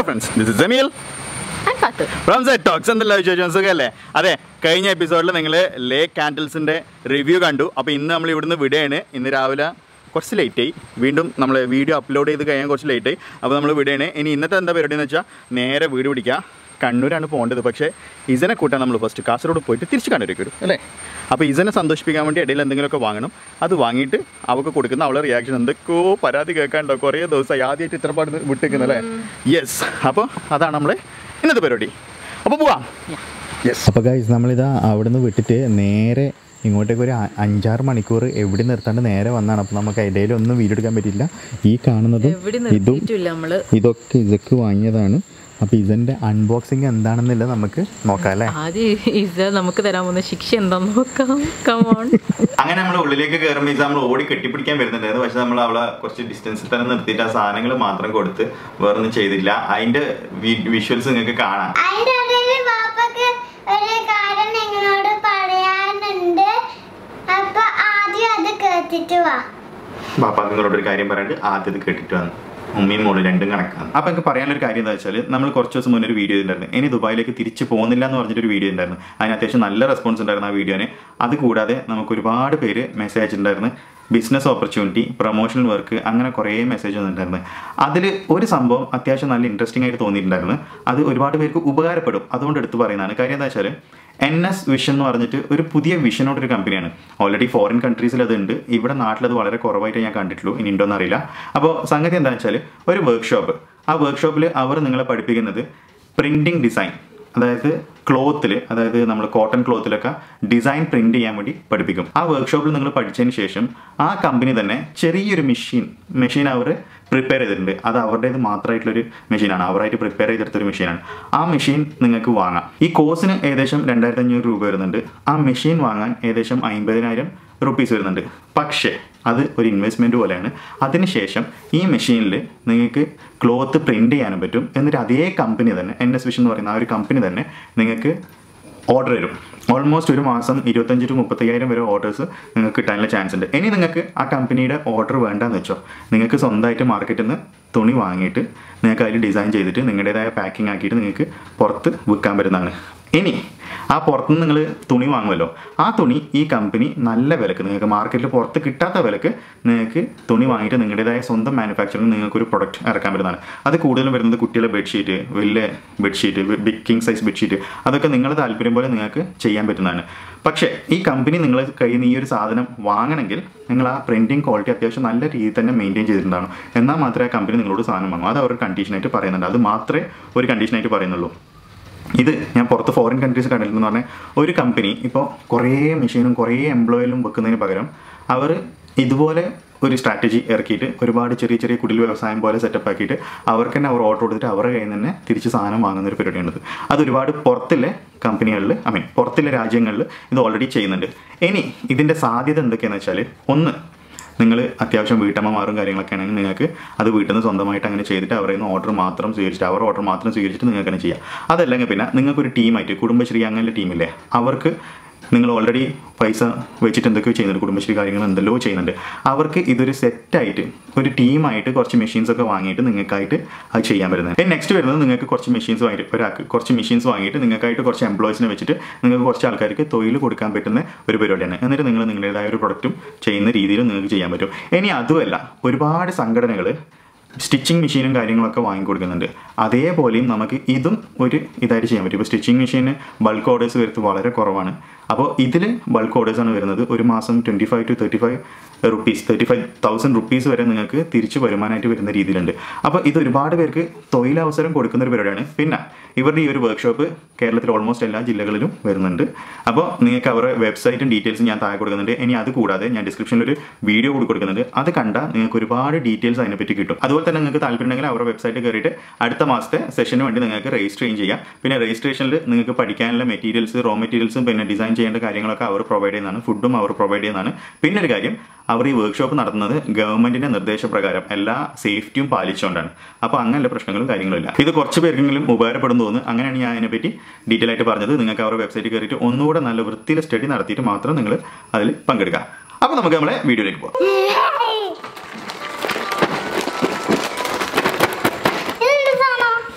Friends this is Jameel I'm Fatu. From set talks എന്തെല്ലാം വിശേഷം സുഖമല്ലേ അതെ കഴിഞ്ഞ എപ്പിസോഡിൽ നിങ്ങൾ ലേ കാൻഡിൽസിൻ്റെ റിവ്യൂ കണ്ടു അപ്പോൾ ഇന്ന് നമ്മൾ ഇവിടുന്ന് വിടുകയാണ് ഇന്ന് രാവിലെ കുറച്ച് ലേറ്റ് ആയി വീണ്ടും നമ്മൾ വീഡിയോ അപ്ലോഡ് ചെയ്ത് കഴിയാൻ കുറച്ച് ലേറ്റ് ആയി അപ്പോൾ നമ്മൾ വിടുകയാണ് ഇനി ഇന്നത്തെ എന്താ പരിപാടി എന്ന് വെച്ചാൽ നേരെ വീട് പിടിക്കുക കണ്ണൂരാണ് പോകേണ്ടത് പക്ഷേ ഇസനെ കൂട്ടാൻ നമ്മൾ ഫസ്റ്റ് കാസർഗോഡ് പോയിട്ട് തിരിച്ച് കണ്ണൂരേക്ക് വരും അല്ലേ അപ്പോൾ ഇസനെ സന്തോഷിപ്പിക്കാൻ വേണ്ടി ഇടയിൽ എന്തെങ്കിലുമൊക്കെ വാങ്ങണം അത് വാങ്ങിയിട്ട് അവൾക്ക് കൊടുക്കുന്ന അവളെ റിയാക്ഷൻ എന്തൊക്കെയോ പരാതി കേൾക്കാനുണ്ടോ കുറേ ദിവസമായി ആദ്യമായിട്ട് ഇത്ര പാട് വിട്ടേക്കുന്നല്ലേ യെസ് അപ്പോൾ അതാണ് നമ്മളെ ഇന്നത്തെ പരിപാടി അപ്പോൾ പോവാം യെസ് അപ്പോൾ ഗൈസ് നമ്മളിതാ അവിടെ നിന്ന് വിട്ടിട്ട് നേരെ ഇങ്ങോട്ടേക്ക് ഒരു അ- അഞ്ചാറ് മണിക്കൂർ എവിടെ നിർത്താണ്ട് നേരെ വന്നാണ് അപ്പോൾ നമുക്ക് ഇടയിൽ ഒന്നും വീഡിയോ എടുക്കാൻ പറ്റില്ല ഈ കാണുന്നതും എവിടെ ഇതും നിർത്തിയിട്ടില്ല നമ്മള് ഇതൊക്കെ ഇതൊക്കെ വാങ്ങിയതാണ് അപ്പോൾ ഇതിൻ്റെ അൺബോക്സിങ് എന്താണെന്നില്ല നമുക്ക് നോക്കാം അല്ലേ ആദ്യം ഇത് നമുക്ക് തരാൻ പോകുന്ന ശിക്ഷ എന്താന്ന് നോക്കാം കമോൺ അങ്ങനെ നമ്മൾ ഉള്ളിലേക്ക് കയറുമ്പോൾ ഇത് നമ്മൾ ഓടി കെട്ടിപ്പിടിക്കാൻ വരുന്നുണ്ടായിരുന്നു പക്ഷെ നമ്മൾ അവളെ കുറച്ച് ഡിസ്റ്റൻസിൽ തന്നെ നിർത്തിയിട്ട് ആ സാധനങ്ങൾ മാത്രം കൊടുത്ത് വേറൊന്നും ചെയ്തില്ല അതിന്റെ വിഷ്വൽസ് നിങ്ങൾക്ക് കാണാം അതിന്റെ ഇടയില് പാപ്പക്ക് ഒരു കാര്യം നിങ്ങളോട് പറയാനുണ്ട് അപ്പൊ ആദ്യം അത് കേട്ടിട്ട് വാ പാപ്പ നിങ്ങളോട് ഒരു കാര്യം പറയാണ്ട് ആദ്യം ഇത് കേട്ടിട്ട് വന്നു ഉമ്മയും മോള് രണ്ടും കണക്കാണ് അപ്പൊ എനിക്ക് പറയാനൊരു കാര്യം എന്താ വെച്ചാൽ നമ്മൾ കുറച്ച് ദിവസം മുന്നേ ഒരു വീഡിയോ ഉണ്ടായിരുന്നു ഇനി ദുബായിലേക്ക് തിരിച്ച് പോകുന്നില്ല എന്ന് പറഞ്ഞിട്ട് ഒരു വീഡിയോ ഉണ്ടായിരുന്നു അതിന് അത്യാവശ്യം നല്ല റെസ്പോൺസ് ഉണ്ടായിരുന്നു ആ വീഡിയോന് അത് കൂടാതെ നമുക്ക് ഒരുപാട് പേര് മെസ്സേജ് അയച്ചിട്ടുണ്ടായിരുന്നു ബിസിനസ് ഓപ്പർച്യൂണിറ്റി പ്രൊമോഷണൽ വർക്ക് അങ്ങനെ കുറേ മെസ്സേജ് വന്നിട്ടുണ്ടായിരുന്നു അതിൽ ഒരു സംഭവം അത്യാവശ്യം നല്ല ഇൻട്രസ്റ്റിംഗ് ആയിട്ട് തോന്നിയിട്ടുണ്ടായിരുന്നു അത് ഒരുപാട് പേർക്ക് ഉപകാരപ്പെടും അതുകൊണ്ട് എടുത്ത് പറയുന്നതാണ് കാര്യം എന്താ വെച്ചാൽ എൻ എസ് വിഷൻ എന്ന് പറഞ്ഞിട്ട് ഒരു പുതിയ വിഷനോടൊരു കമ്പനിയാണ് ഓൾറെഡി ഫോറിൻ കൺട്രീസിൽ അതുണ്ട് ഇവിടെ നാട്ടിലത് വളരെ കുറവായിട്ട് ഞാൻ കണ്ടിട്ടുള്ളൂ ഇനി ഉണ്ടോന്ന് അറിയില്ല അപ്പോൾ സംഗതി എന്താണെന്ന് വെച്ചാൽ ഒരു വർക്ക്ഷോപ്പ് ആ വർക്ക്ഷോപ്പിൽ അവർ നിങ്ങളെ പഠിപ്പിക്കുന്നത് പ്രിന്റിംഗ് ഡിസൈൻ അതായത് ക്ലോത്തിൽ അതായത് നമ്മൾ കോട്ടൺ ക്ലോത്തിലൊക്കെ ഡിസൈൻ പ്രിന്റ് ചെയ്യാൻ വേണ്ടി പഠിപ്പിക്കും ആ വർക്ക്ഷോപ്പിൽ നിങ്ങൾ പഠിച്ചതിന് ശേഷം ആ കമ്പനി തന്നെ ചെറിയൊരു മെഷീൻ മെഷീൻ അവർ പ്രിപ്പയർ ചെയ്തിട്ടുണ്ട് അത് അവരുടേത് മാത്രമായിട്ടുള്ളൊരു മെഷീനാണ് അവരായിട്ട് പ്രിപ്പയർ ചെയ്തെടുത്തൊരു മെഷീനാണ് ആ മെഷീൻ നിങ്ങൾക്ക് വാങ്ങാം ഈ കോഴ്സിന് ഏകദേശം രണ്ടായിരത്തി അഞ്ഞൂറ് രൂപ വരുന്നുണ്ട് ആ മെഷീൻ വാങ്ങാൻ ഏകദേശം അമ്പതിനായിരം റുപ്പീസ് വരുന്നുണ്ട് പക്ഷേ അത് ഒരു ഇൻവെസ്റ്റ്മെൻറ്റ് പോലെയാണ് അതിനുശേഷം ഈ മെഷീനിൽ നിങ്ങൾക്ക് ക്ലോത്ത് പ്രിൻ്റ് ചെയ്യാനും പറ്റും എന്നിട്ട് അതേ കമ്പനി തന്നെ എൻ എസ് വിഷൻ എന്ന് പറയുന്ന ആ ഒരു കമ്പനി തന്നെ നിങ്ങൾക്ക് ഓർഡർ തരും ഓൾമോസ്റ്റ് ഒരു മാസം ഇരുപത്തഞ്ച് ടു മുപ്പത്തയ്യായിരം വരെ ഓർഡേഴ്സ് നിങ്ങൾക്ക് കിട്ടാനുള്ള ചാൻസ് ഉണ്ട് ഇനി നിങ്ങൾക്ക് ആ കമ്പനിയുടെ ഓർഡർ വേണ്ടെന്ന് വെച്ചോ നിങ്ങൾക്ക് സ്വന്തമായിട്ട് മാർക്കറ്റിൽ നിന്ന് തുണി വാങ്ങിയിട്ട് നിങ്ങൾക്ക് അതിൽ ഡിസൈൻ ചെയ്തിട്ട് നിങ്ങളുടേതായ പാക്കിംഗ് ആക്കിയിട്ട് നിങ്ങൾക്ക് പുറത്ത് വിൽക്കാൻ പറ്റുന്നതാണ് ഇനി ആ പുറത്തുനിന്ന് നിങ്ങൾ തുണി വാങ്ങുമല്ലോ ആ തുണി ഈ കമ്പനി നല്ല വിലക്ക് നിങ്ങൾക്ക് മാർക്കറ്റിൽ പുറത്ത് കിട്ടാത്ത വിലക്ക് നിങ്ങൾക്ക് തുണി വാങ്ങിയിട്ട് നിങ്ങളുടേതായ സ്വന്തം മാനുഫാക്ചറിങ് നിങ്ങൾക്ക് ഒരു പ്രൊഡക്റ്റ് ഇറക്കാൻ പറ്റുന്നതാണ് അത് കൂടുതലും വരുന്നത് കുട്ടികളുടെ ബെഡ്ഷീറ്റ് വലിയ bedsheet big king size bedsheet അതൊക്കെ നിങ്ങളുടെ താല്പര്യം പോലെ നിങ്ങൾക്ക് ചെയ്യാൻ പറ്റുന്നതാണ് പക്ഷേ ഈ കമ്പനി നിങ്ങൾ കയ്യിൽ നിന്ന് ഈ ഒരു സാധനം വാങ്ങണമെങ്കിൽ നിങ്ങൾ ആ പ്രിന്റിംഗ് ക്വാളിറ്റി അത്യാവശ്യം നല്ല രീതിയിൽ തന്നെ മെയിൻറ്റെയിൻ ചെയ്തിട്ടുണ്ടാണ് എന്നാൽ മാത്രമേ ആ കമ്പനി നിങ്ങളോട് സാധനം വാങ്ങൂ അത് അവർ കണ്ടീഷനായിട്ട് പറയുന്നുണ്ട് അത് മാത്രമേ ഒരു കണ്ടീഷനായിട്ട് പറയുന്നുള്ളൂ ഇത് ഞാൻ പുറത്ത് ഫോറിൻ കൺട്രീസ് കണ്ടിട്ടുണ്ടെന്ന് പറഞ്ഞാൽ ഒരു കമ്പനി ഇപ്പോൾ കുറേ മെഷീനും കുറേ എംപ്ലോയിലും വെക്കുന്നതിന് പകരം അവർ ഇതുപോലെ ഒരു സ്ട്രാറ്റജി ഇറക്കിയിട്ട് ഒരുപാട് ചെറിയ ചെറിയ കുടിൽ വ്യവസായം പോലെ സെറ്റപ്പ് ആക്കിയിട്ട് അവർക്ക് തന്നെ അവർ ഓർഡർ കൊടുത്തിട്ട് അവരുടെ കയ്യിൽ നിന്ന് തന്നെ തിരിച്ച് സാധനം വാങ്ങുന്ന ഒരു പരിപാടിയാണിത് അത് ഒരുപാട് പുറത്തിലെ കമ്പനികളിൽ ഐ മീൻ പുറത്തിലെ രാജ്യങ്ങളിൽ ഇത് ഓൾറെഡി ചെയ്യുന്നുണ്ട് ഇനി ഇതിൻ്റെ സാധ്യത എന്തൊക്കെയാണെന്ന് വെച്ചാൽ ഒന്ന് നിങ്ങൾ അത്യാവശ്യം വീട്ടമ്മമാരും കാര്യങ്ങളൊക്കെ ആണെങ്കിൽ നിങ്ങൾക്ക് അത് വീട്ടിൽ നിന്ന് സ്വന്തമായിട്ട് അങ്ങനെ ചെയ്തിട്ട് അവരിൽ നിന്ന് ഓർഡർ മാത്രം സ്വീകരിച്ചിട്ട് അവർ ഓർഡർ മാത്രം സ്വീകരിച്ചിട്ട് നിങ്ങൾക്ക് തന്നെ ചെയ്യാം അതല്ലെങ്കിൽ പിന്നെ നിങ്ങൾക്കൊരു ടീമായിട്ട് കുടുംബശ്രീ അങ്ങനെ ടീമില്ലേ അവർക്ക് നിങ്ങൾ ഓൾറെഡി പൈസ വെച്ചിട്ട് എന്തൊക്കെയോ ചെയ്യുന്നുണ്ട് കുടുംബശ്രീ കാര്യങ്ങൾ എന്തെല്ലോ ചെയ്യുന്നുണ്ട് അവർക്ക് ഇതൊരു സെറ്റായിട്ട് ഒരു ടീമായിട്ട് കുറച്ച് മെഷീൻസ് ഒക്കെ വാങ്ങിയിട്ട് നിങ്ങൾക്കായിട്ട് അത് ചെയ്യാൻ പറ്റുന്നത് പിന്നെ നെക്സ്റ്റ് വരുന്നത് നിങ്ങൾക്ക് കുറച്ച് മെഷീൻസ് വാങ്ങിയിട്ട് ഒരാൾക്ക് കുറച്ച് മെഷീൻസ് വാങ്ങിയിട്ട് നിങ്ങൾക്കായിട്ട് കുറച്ച് എംപ്ലോയീസിനെ വെച്ചിട്ട് നിങ്ങൾക്ക് കുറച്ച് ആൾക്കാർക്ക് തൊഴിൽ കൊടുക്കാൻ പറ്റുന്ന ഒരു പരിപാടിയാണ് എന്നിട്ട് നിങ്ങൾ നിങ്ങളുടേതായ ഒരു പ്രൊഡക്റ്റും ചെയ്യുന്ന രീതിയിൽ നിങ്ങൾക്ക് ചെയ്യാൻ പറ്റും ഇനി അതുമല്ല ഒരുപാട് സംഘടനകൾ സ്റ്റിച്ചിങ് മെഷീനും കാര്യങ്ങളൊക്കെ വാങ്ങിക്കൊടുക്കുന്നുണ്ട് അതേപോലെയും നമുക്ക് ഇതും ഒരു ഇതായിട്ട് ചെയ്യാൻ പറ്റും ഇപ്പോൾ സ്റ്റിച്ചിങ് മെഷീന് ബൾക്ക് ഓർഡേഴ്സ് വരുന്നത് വളരെ കുറവാണ് അപ്പോൾ ഇതിൽ ബൾക്ക് ഓർഡേഴ്സാണ് വരുന്നത് ഒരു മാസം twenty five to thirty five rupees thirty five thousand rupees വരെ നിങ്ങൾക്ക് തിരിച്ച് വരുമാനമായിട്ട് വരുന്ന രീതിയിലുണ്ട് അപ്പോൾ ഇത് ഒരുപാട് പേർക്ക് തൊഴിലവസരം കൊടുക്കുന്ന ഒരു പരിപാടിയാണ് പിന്നെ ഇവരുടെ ഈ ഒരു വർക്ക്ഷോപ്പ് കേരളത്തിൽ ഓൾമോസ്റ്റ് എല്ലാ ജില്ലകളിലും വരുന്നുണ്ട് അപ്പോൾ നിങ്ങൾക്ക് അവരുടെ വെബ്സൈറ്റും ഡീറ്റെയിൽസും ഞാൻ താഴെ കൊടുക്കുന്നുണ്ട് ഇനി അത് കൂടാതെ ഞാൻ ഡിസ്ക്രിപ്ഷനിൽ ഒരു വീഡിയോ കൂടി കൊടുക്കുന്നുണ്ട് അത് കണ്ടാൽ നിങ്ങൾക്ക് ഒരുപാട് ഡീറ്റെയിൽസ് അതിനെപ്പറ്റി കിട്ടും അതുപോലെ തന്നെ നിങ്ങൾക്ക് താല്പര്യം ഉണ്ടെങ്കിൽ അവരുടെ വെബ്സൈറ്റ് കയറിയിട്ട് അടുത്ത മാസത്തെ സെഷന് വേണ്ടി നിങ്ങൾക്ക് രജിസ്റ്റർ ചെയ്യാം പിന്നെ രജിസ്ട്രേഷനിൽ നിങ്ങൾക്ക് പഠിക്കാനുള്ള മെറ്റീരിയൽസ് റോ മെറ്റീരിയൽസും പിന്നെ ഡിസൈൻ ചെയ്യേണ്ട കാര്യങ്ങളൊക്കെ അവർ പ്രൊവൈഡ് ചെയ്യുന്നതാണ് ഫുഡും അവർ പ്രൊവൈഡ് ചെയ്യുന്നതാണ് പിന്നെ ഒരു കാര്യം അവർ ഈ വർക്ക്ഷോപ്പ് നടത്തുന്നത് ഗവൺമെന്റിന്റെ നിർദ്ദേശപ്രകാരം എല്ലാ സേഫ്റ്റിയും പാലിച്ചുകൊണ്ടാണ് അപ്പോൾ അങ്ങനെയുള്ള പ്രശ്നങ്ങളും കാര്യങ്ങളും ഇല്ല ഇത് കുറച്ച് പേർക്കെങ്കിലും ഉപകാരപ്പെടും തോന്നുന്നു അങ്ങനെയാണ് ഞാൻ അതിനെപ്പറ്റി ഡീറ്റെയിൽ ആയിട്ട് പറഞ്ഞത് നിങ്ങൾക്ക് അവരുടെ വെബ്സൈറ്റിൽ കയറിയിട്ട് ഒന്നുകൂടെ നല്ല വൃത്തിയിൽ സ്റ്റഡി നടത്തിയിട്ട് മാത്രം നിങ്ങൾ അതിൽ പങ്കെടുക്കുക അപ്പോൾ നമുക്ക് നമ്മളെ വീഡിയോയിലേക്ക് പോകാം ഇതെന്ത് സാധനം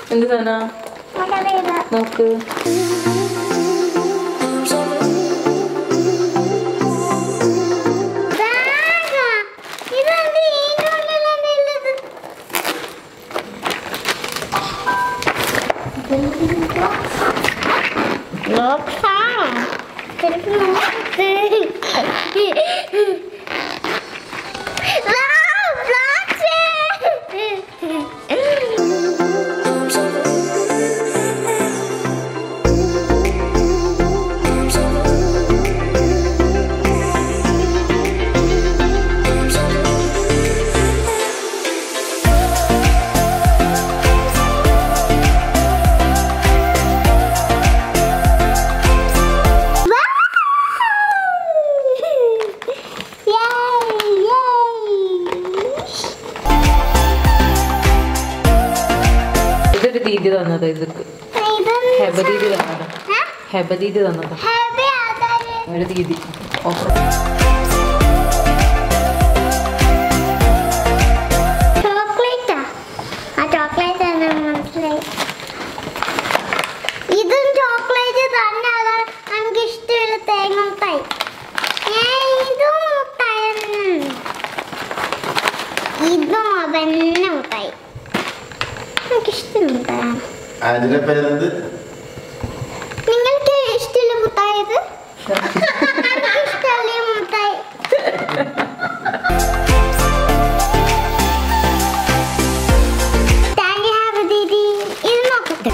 എന്ത് സാധന നമുക്കറിയില്ല നോക്ക് ബാഗാ. ഇതെന്ത് ഇതിന്റെ ഉള്ളിലാണ് ഉള്ളത്? Box ആണോ? ശരിക്കും നോക്ക്. Wow, blocks. ഇതൊരു ദീദി തന്നതാ ഇതൊക്കെ ഹെബദീദി തന്നതാ ഹെബദീദി തന്നതാ ഒരു ദീദി ഓഫർ ചോക്ലേറ്റാ ആ ചോക്ലേറ്റ് ആണ് മനസ്സിലായി ഇതും ചോക്ലേറ്റ് തന്നെ അതാണ് എനിക്ക് ഇഷ്ടമുള്ള തേങ്ങ മുട്ടായി ഏ, ഇതും മുട്ടായി തന്നെ. ഇതും അതന്നെ മുട്ടായി എനിക്ക് ഇഷ്ടമുള്ള മുട്ടായാണ് അതിന്റെ പേരെന്ത് നിങ്ങൾക്ക് ഇഷ്ടമുള്ള മുട്ടായി ഇത് എനിക്ക് ഇഷ്ടമുള്ള ഈ മുട്ടായി താങ്ക് യു ഹാവ് ദീദി ഇത് നോക്കട്ടെ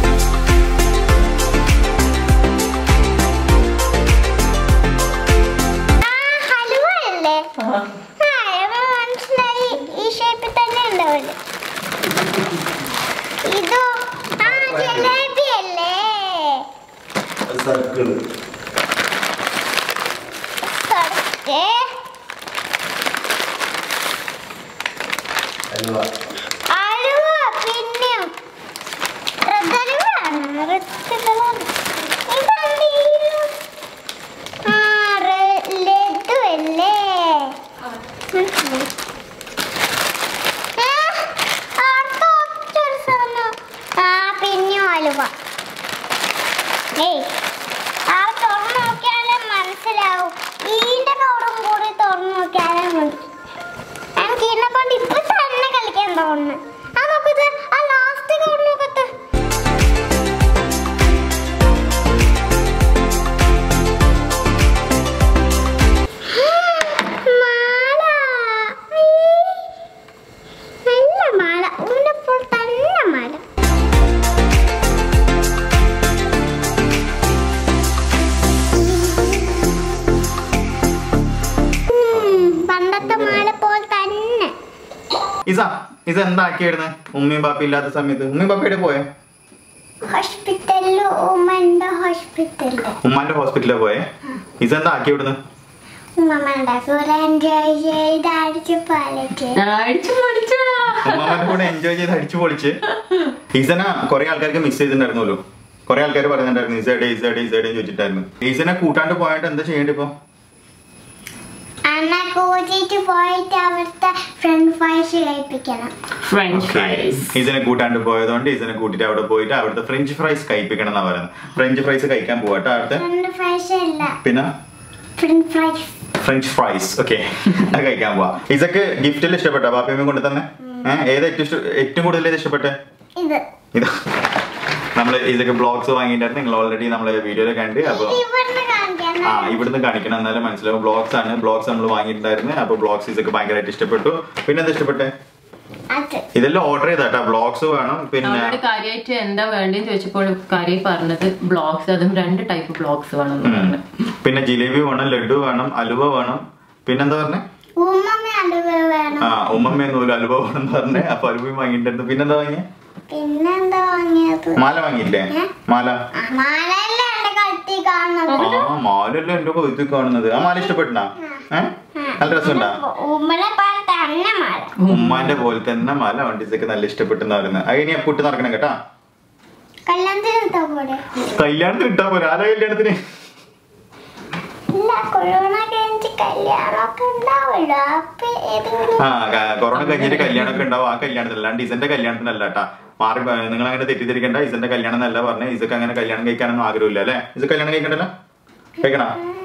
ആ ഹലുവ അല്ലേ ആ ഇത് മനസ്സിലായി ഈ ഷേപ്പിൽ തന്നെ ഉണ്ടാവില്ല ഇതോ ആ ജിലേബി അല്ലേ സർക്കിള് കറക്റ്റ് അലുവ അലുവ പിന്നെയും റെഡലുവാണ് റെഡലുവാണ് ഇതെന്ത് ഈ- ആ റെ- ലഡു അല്ലേ മനസ്സിലായി. ഏ, അടുത്ത ഒറ്റൊരു സാധനം. ആ പിന്നെയും അലുവ ഏയ് ആ തുറന്നു നോക്കിയാലേ മനസ്സിലാവും ഈന്റെ കവറും കൂടി തുറന്നു നോക്കിയാലേ മനസ്സിലാവും എനിക്ക് ഇതിനെ കൊണ്ട് ഇപ്പൊ തന്നെ കളിക്കാൻ തോന്നുന്നു ആ നോക്കത് ആ ലാസ്റ്റ് കവർ നോക്കത്ത് മാല നല്ല മാല ഉന്നപ്പോൾ തന്നെ മാല ഉം, പണ്ടത്തെ മാല പോലെ തന്നെ ഇസ ഇസ എന്താക്കിയായിരുന്നു ഉമ്മയും ബാപ്പയും ഇല്ലാത്ത സമയത്ത് ഉമ്മയും ബാപ്പയുടെ പോയെ ഹോസ്പിറ്റലില് ഉമ്മന്റെ ഹോസ്പിറ്റലില് ഉമ്മാന്റെ ഹോസ്പിറ്റലിൽ പോയെ ഇസ എന്താ ആക്കി ഇവിടുന്ന് ഉമ്മമ്മയുടെ കൂടെ എൻജോയ് ചെയ്ത് അടിച്ച് പാലിച്ച് അടിച്ചു പൊളിച്ചാ ഉമ്മാന്റെ കൂടെ എൻജോയ് ചെയ്ത് അടിച്ചു പൊളിച്ച് ഇസന കുറെ ആൾക്കാർക്ക് മിസ് ചെയ്തിട്ടുണ്ടായിരുന്നല്ലോ കുറെ ആൾക്കാർ പറയുന്നുണ്ടായിരുന്നു ഇസയുടെ ഇസയുടെ ഇസയുടെ ചോദിച്ചിട്ടായിരുന്നു ഇസനെ കൂട്ടാണ്ട് പോയിട്ട് എന്താ ചെയ്യേണ്ടി ഇപ്പൊ അണ്ണ കൂട്ടിട്ട് പോയിട്ട് അവിടുത്തെ ഫ്രണ്ട് ഫ്രൈസ് കഴിപ്പിക്കണം ഫ്രഞ്ച് ഫ്രൈസ് ഇസനെ കൂട്ടാണ്ട് പോയതുകൊണ്ട് ഇസനെ കൂട്ടിട്ട് അവിടെ പോയിട്ട് അവിടുത്തെ ഫ്രഞ്ച് ഫ്രൈസ് കഴിപ്പിക്കണം എന്നാ പറയുന്നത് ഫ്രഞ്ച് ഫ്രൈസ് കഴിക്കാൻ പോവാട്ടോ അവിടുത്തെ ഫ്രണ്ട് ഫ്രൈസ് അല്ല പിന്നെ friend fries french fries okay അത് കഴിക്കാൻ പോവാ ഇസക്ക് ഗിഫ്റ്റിൽ ഇഷ്ടപ്പെട്ടോ ബാപ്പിയമ്മ കൊണ്ട് തന്നെ ഏഹ് ഏതാ ഏറ്റവും ഇഷ്ട ഏറ്റവും കൂടുതൽ ഏത് ഇഷ്ടപ്പെട്ടെ ഇത് ഇതാ നമ്മൾ ഇതൊക്കെ ബ്ലോഗ്സ് വാങ്ങിയിട്ടായിരുന്നു നിങ്ങൾ ഓൾറെഡി നമ്മളെ വീഡിയോയിൽ കണ്ട് അപ്പോൾ ഇവിടുന്ന് കാണിക്കാൻ ആ ഇവിടുന്ന് കാണിക്കണം എന്നാലും മനസ്സിലാവും ബ്ലോഗ്സ് ആണ് ബ്ലോഗ്സ് നമ്മൾ വാങ്ങിയിട്ടുണ്ടായിരുന്നു അപ്പോൾ ബ്ലോഗ്സ് ഇതൊക്കെ ഭയങ്കരമായിട്ട് ഇഷ്ടപ്പെട്ടു പിന്നെ എന്താ ഇഷ്ടപ്പെട്ടെ അത് ഇതെല്ലാം ഓർഡർ ചെയ്താട്ടാ ബ്ലോഗ്സ് വേണം പിന്നെ അവരോട് കാര്യമായിട്ട് എന്താ വേണ്ടതെന്ന് ചോദിച്ചപ്പോൾ കാര്യം പറഞ്ഞത് ബ്ലോഗ്സ് അതും രണ്ട് ടൈപ്പ് ബ്ലോഗ്സ് വേണം എന്ന് ഉം. പറഞ്ഞു പിന്നെ ജിലേബി വേണം ലഡു വേണം അലുവ വേണം പിന്നെന്താ പറഞ്ഞേ ഉമ്മമ്മ അലുവ വേണം ആ ഉമ്മമ്മ നൂല് അലുവ വേണം എന്ന് പറഞ്ഞേ അപ്പൊ അലുവയും വാങ്ങിയിട്ടുണ്ടായിരുന്നു പിന്നെന്താ വാങ്ങിയ പിന്നെന്താ വാങ്ങിയത് മാല വാങ്ങിയില്ലേ ഏ? മാല ആ, മാലയല്ലേ എന്റെ കഴുത്തി കാണുന്നത് ആ മാലല്ലേ എന്റെ കൊഴുത്തി കാണുന്നത് ആ മാല ഇഷ്ടപ്പെട്ടാ ഏഹ് നല്ല രസമുണ്ടാ ഉമ്മനെ പോലെ തന്നെ മാല ഉമ്മാന്റെ പോലെ തന്നെ മാല വണ്ടീസൊക്കെ നല്ല ഇഷ്ടപ്പെട്ടെന്ന് പറയുന്നത് അത് ഇനി പുട്ട് നടക്കണം കേട്ടാ കല്യാണത്തിന് ഇട്ടാ പോലെ കല്യാണത്തിന് ഇട്ടാ പോരാ ആരാ കല്യാണത്തിന് ഇല്ല കൊറോണ കഴിഞ്ഞ് കല്യാണമൊക്കെ ഉണ്ടാവുമല്ലോ അപ്പൊ ഏതെങ്കിലും ആ ക- കൊറോണ കഴിഞ്ഞിട്ട് കല്യാണമൊക്കെ ഉണ്ടാവും ആ കല്യാണത്തിൽ അല്ലാണ്ട് ഇസന്റെ കല്യാണത്തിനല്ല കേട്ടാ മാറി പ- നിങ്ങൾ അങ്ങനെ തെറ്റിദ്ധരിക്കേണ്ട ഇസന്റെ കല്യാണം എന്നല്ല പറഞ്ഞ ഇസക്ക് അങ്ങനെ കല്യാണം കഴിക്കാനൊന്നും ആഗ്രഹമില്ല അല്ലേ ഇസ കല്യാണം കഴിക്കണ്ടല്ലോ കഴിക്കണ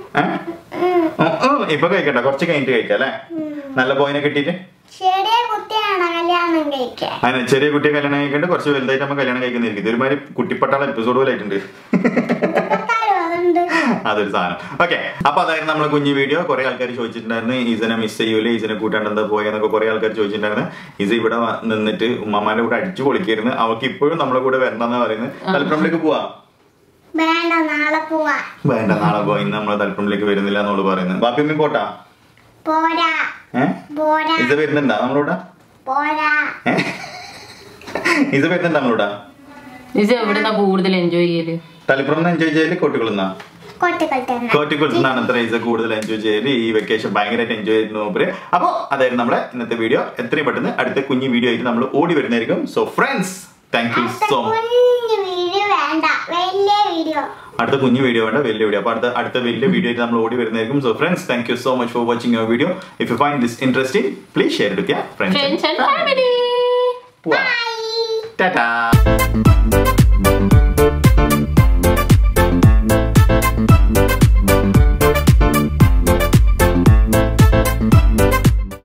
ഇപ്പൊ കഴിക്കണ്ട കുറച്ച് കഴിഞ്ഞിട്ട് കഴിക്കാം അല്ലേ നല്ല പോയിനെ കിട്ടിയിട്ട് ചെറിയ കുട്ടിയാണ് കല്യാണം കഴിക്കാൻ അതിന് ചെറിയ കുട്ടിയെ കല്യാണം കഴിക്കണ്ട് കുറച്ച് വലുതായിട്ട് നമ്മൾ കല്യാണം കഴിക്കുന്നിരിക്കും ഇതൊരുമാതിരി കുട്ടിപ്പട്ടാള എപ്പിസോഡ് പോലെ ആയിട്ടുണ്ട് ഇപ്പത്താരും അതുണ്ട് അതൊരു സാധനം ഓക്കെ അപ്പൊ അതായിരുന്നു നമ്മളെ കുഞ്ഞു വീഡിയോ കുറെ ആൾക്കാർ ചോദിച്ചിട്ടുണ്ടായിരുന്നു ഈസനെ മിസ് ചെയ്യൂലേ ഈസനെ കൂട്ടാണ്ട് എന്താ പോയെന്നൊക്കെ കുറെ ആൾക്കാർ ചോദിച്ചിട്ടുണ്ടായിരുന്നു ഈസ ഇവിടെ വ- നിന്നിട്ട് ഉമ്മമാന്റെ കൂടെ അടിച്ചു പൊളിക്കായിരുന്നു അവർക്ക് ഇപ്പോഴും നമ്മളെ കൂടെ വരണമെന്നാ പറയുന്നത് തലപ്പുറമിലേക്ക് പോവാ വേണ്ട നാളെ പോവാ വേണ്ട നാളെ പോവാ ഇന്ന് നമ്മളെ തലപ്പുറമിലേക്ക് വരുന്നില്ല എന്നോട് പറയുന്നത് ബാപ്പി ഉമ്മയും പോട്ടാ പോരാ ഏഹ് പോരാ ഇസ വരുന്നുണ്ടാ നമ്മളോടാ പോരാ ഏഹ് ഇസ വരുന്നുണ്ടാ നമ്മളോടാ ഇത് എവിടുന്നാ കൂടുതൽ എൻജോയ് ചെയ്യല് തലപ്പുറം എൻജോയ് ചെയ്യല് കോട്ടിക്കുളുന്നാ കൊട്ടിക്കൾ തന്നെ കോട്ടിക്കുളത്തുനിന്നാണ് അത്ര ഈസ കൂടുതൽ എൻജോയ് ചെയ്യല് ഈ വെക്കേഷൻ ഭയങ്കരമായിട്ട് എൻജോയ് ചെയ്തിരുന്നു മൂപ്പര് അപ്പോൾ അതായിരുന്നു നമ്മളെ ഇന്നത്തെ വീഡിയോ എത്രയും പെട്ടെന്ന് അടുത്ത കുഞ്ഞു വീഡിയോ ആയിട്ട് നമ്മൾ ഓടി വരുന്നതായിരിക്കും സോ ഫ്രണ്ട്സ് താങ്ക് യു അടുത്ത സോ മച്ച് കുഞ്ഞു വീഡിയോ വേണ്ട വലിയ വീഡിയോ അടുത്ത കുഞ്ഞു വീഡിയോ വേണ്ട വലിയ വീഡിയോ അപ്പോൾ അടുത്ത അടുത്ത വലിയ വീഡിയോ ആയിട്ട് നമ്മൾ ഓടി വരുന്നതായിരിക്കും so friends thank you so much for watching your video if you find this interesting please share it with friends and family Tata